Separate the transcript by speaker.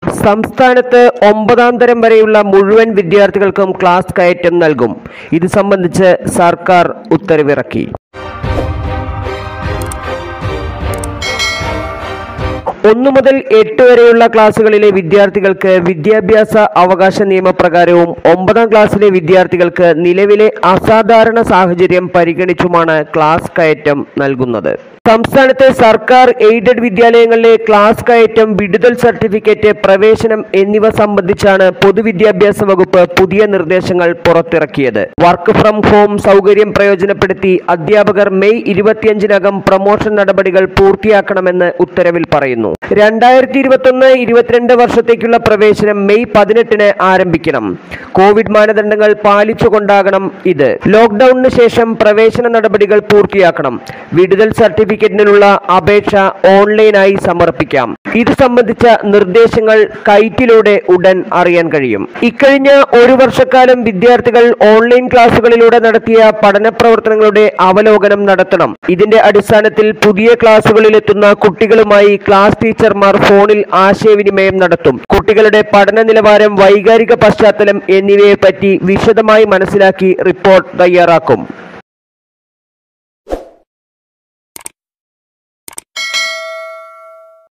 Speaker 1: സംസ്ഥാനത്ത് ഒമ്പതാം തരം വരെയുള്ള മുഴുവൻ വിദ്യാർത്ഥികൾക്കും ക്ലാസ് കയറ്റം നൽകും ഇത് സംബന്ധിച്ച് സർക്കാർ ഉത്തരവിറക്കി ഒന്നു മുതൽ എട്ട് വരെയുള്ള ക്ലാസ്സുകളിലെ വിദ്യാർത്ഥികൾക്ക് വിദ്യാഭ്യാസ അവകാശ നിയമപ്രകാരവും ഒമ്പതാം ക്ലാസ്സിലെ വിദ്യാർത്ഥികൾക്ക് നിലവിലെ അസാധാരണ സാഹചര്യം പരിഗണിച്ചുമാണ് ക്ലാസ് കയറ്റം നൽകുന്നത് സംസ്ഥാനത്തെ സർക്കാർ എയ്ഡഡ് വിദ്യാലയങ്ങളിലെ ക്ലാസ് കയറ്റം വിടുതൽ സർട്ടിഫിക്കറ്റ് പ്രവേശനം എന്നിവ സംബന്ധിച്ചാണ് പൊതുവിദ്യാഭ്യാസ വകുപ്പ് പുതിയ നിർദ്ദേശങ്ങൾ പുറത്തിറക്കിയത് വർക്ക് ഫ്രം ഹോം സൗകര്യം പ്രയോജനപ്പെടുത്തി അധ്യാപകർ മെയ് ഇരുപത്തിയഞ്ചിനകം പ്രമോഷൻ നടപടികൾ പൂർത്തിയാക്കണമെന്ന് ഉത്തരവിൽ പറയുന്നു രണ്ടായിരത്തി ഇരുപത്തൊന്ന് ഇരുപത്തിരണ്ട് വർഷത്തേക്കുള്ള പ്രവേശനം മെയ് പതിനെട്ടിന് ആരംഭിക്കണം കോവിഡ് മാനദണ്ഡങ്ങൾ പാലിച്ചുകൊണ്ടാകണം ഇത് ലോക്ക്ഡൌണിന് ശേഷം പ്രവേശന നടപടികൾ പൂർത്തിയാക്കണം വിടുതൽ സർട്ടിഫിക്കറ്റിനുള്ള അപേക്ഷ ഓൺലൈനായി സമർപ്പിക്കാം ഇത് സംബന്ധിച്ച നിർദ്ദേശങ്ങൾ കൈറ്റിലൂടെ ഉടൻ അറിയാൻ കഴിയും ഇക്കഴിഞ്ഞ ഒരു വർഷക്കാലം വിദ്യാർത്ഥികൾ ഓൺലൈൻ ക്ലാസുകളിലൂടെ നടത്തിയ പഠന പ്രവർത്തനങ്ങളുടെ അവലോകനം നടത്തണം ഇതിന്റെ അടിസ്ഥാനത്തിൽ പുതിയ ക്ലാസുകളിലെത്തുന്ന കുട്ടികളുമായി ക്ലാസ് ടീച്ചർമാർ ഫോണിൽ ആശയവിനിമയം നടത്തും കുട്ടികളുടെ പഠന നിലവാരം വൈകാരിക പശ്ചാത്തലം എന്നിവയെപ്പറ്റി വിശദമായി മനസ്സിലാക്കി റിപ്പോർട്ട് തയ്യാറാക്കും